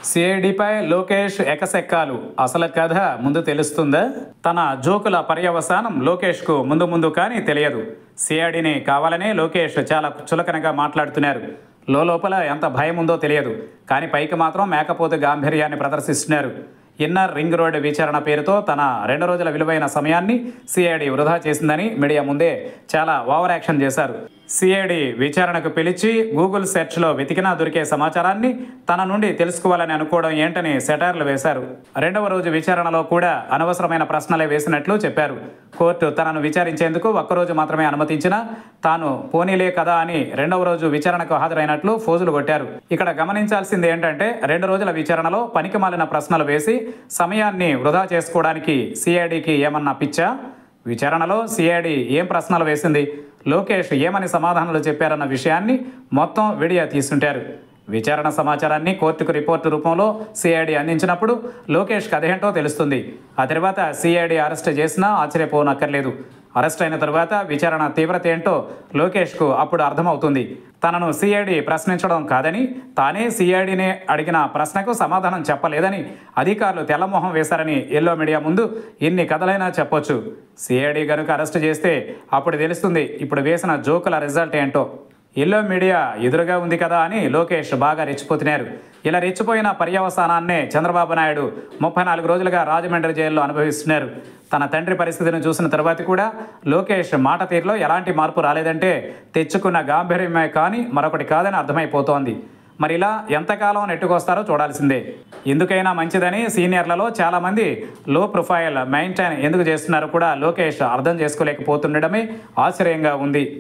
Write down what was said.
సిఐడిపై లోకేష్ ఎకసెక్కాలు అసలు కథ ముందు తెలుస్తుందా తన జోకుల పర్యవసానం లోకేష్కు ముందు ముందు కానీ తెలియదు సిఐడిని కావాలనే లోకేష్ చాలా చులకనగా మాట్లాడుతున్నారు లోపల ఎంత భయం ఉందో తెలియదు కానీ పైకి మాత్రం మేకపోతు గాంభీర్యాన్ని ప్రదర్శిస్తున్నారు ఇన్నర్ రింగ్ రోడ్ విచారణ పేరుతో తన రెండు రోజుల విలువైన సమయాన్ని సిఐడి వృధా చేసిందని మీడియా ముందే చాలా ఓవర్ యాక్షన్ చేశారు సిఐడి విచారణకు పిలిచి గూగుల్ సెర్చ్లో వెతికినా దొరికే సమాచారాన్ని తన నుండి తెలుసుకోవాలని అనుకోవడం ఏంటని సెటైర్లు వేశారు రెండవ రోజు విచారణలో కూడా అనవసరమైన ప్రశ్నలే వేసినట్లు చెప్పారు కోర్టు తనను విచారించేందుకు ఒక్కరోజు మాత్రమే అనుమతించినా తాను పోనీలే కదా అని రెండవ రోజు విచారణకు హాజరైనట్లు ఫోజులు కొట్టారు ఇక్కడ గమనించాల్సింది ఏంటంటే రెండు రోజుల విచారణలో పనికిమాలిన ప్రశ్నలు వేసి సమయాన్ని వృధా చేసుకోవడానికి సిఐడికి ఏమన్నా పిచ్చా విచారణలో సిఐడి ఏం ప్రశ్నలు వేసింది లోకేష్ ఏమని సమాధానాలు చెప్పారన్న విషయాన్ని మొత్తం వీడియో తీసుంటారు విచారణ సమాచారాన్ని కోర్టుకు రిపోర్టు రూపంలో సిఐడి అందించినప్పుడు లోకేష్కి అదేంటో తెలుస్తుంది ఆ తర్వాత సిఐడి అరెస్ట్ చేసినా ఆశ్చర్యపోనక్కర్లేదు అరెస్ట్ అయిన తరువాత విచారణ తీవ్రత ఏంటో లోకేష్కు అప్పుడు అర్థమవుతుంది తనను సిఐడి ప్రశ్నించడం కాదని తానే సిఐడిని అడిగిన ప్రశ్నకు సమాధానం చెప్పలేదని అధికారులు తెల్లమొహం వేశారని ఎల్లో మీడియా ముందు ఎన్ని కథలైనా చెప్పొచ్చు సిఐడి గనుక అరెస్ట్ చేస్తే అప్పుడు తెలుస్తుంది ఇప్పుడు వేసిన జోకుల రిజల్ట్ ఏంటో ఎల్లో మీడియా ఎదురుగా ఉంది కదా అని లోకేష్ బాగా రెచ్చిపోతున్నారు ఇలా రెచ్చిపోయిన పర్యవసానాన్నే చంద్రబాబు నాయుడు ముప్పై నాలుగు రోజులుగా రాజమండ్రి జైల్లో అనుభవిస్తున్నారు తన తండ్రి పరిస్థితిని చూసిన తర్వాత కూడా లోకేష్ మాట తీరులో ఎలాంటి మార్పు రాలేదంటే తెచ్చుకున్న గాంభీర్యమే కానీ మరొకటి కాదని అర్థమైపోతోంది మరి ఇలా ఎంతకాలం నెట్టుకొస్తారో చూడాల్సిందే ఎందుకైనా మంచిదని సీనియర్లలో చాలామంది లో ప్రొఫైల్ మెయింటైన్ ఎందుకు చేస్తున్నారో కూడా లోకేష్ అర్థం చేసుకోలేకపోతుండడమే ఆశ్చర్యంగా ఉంది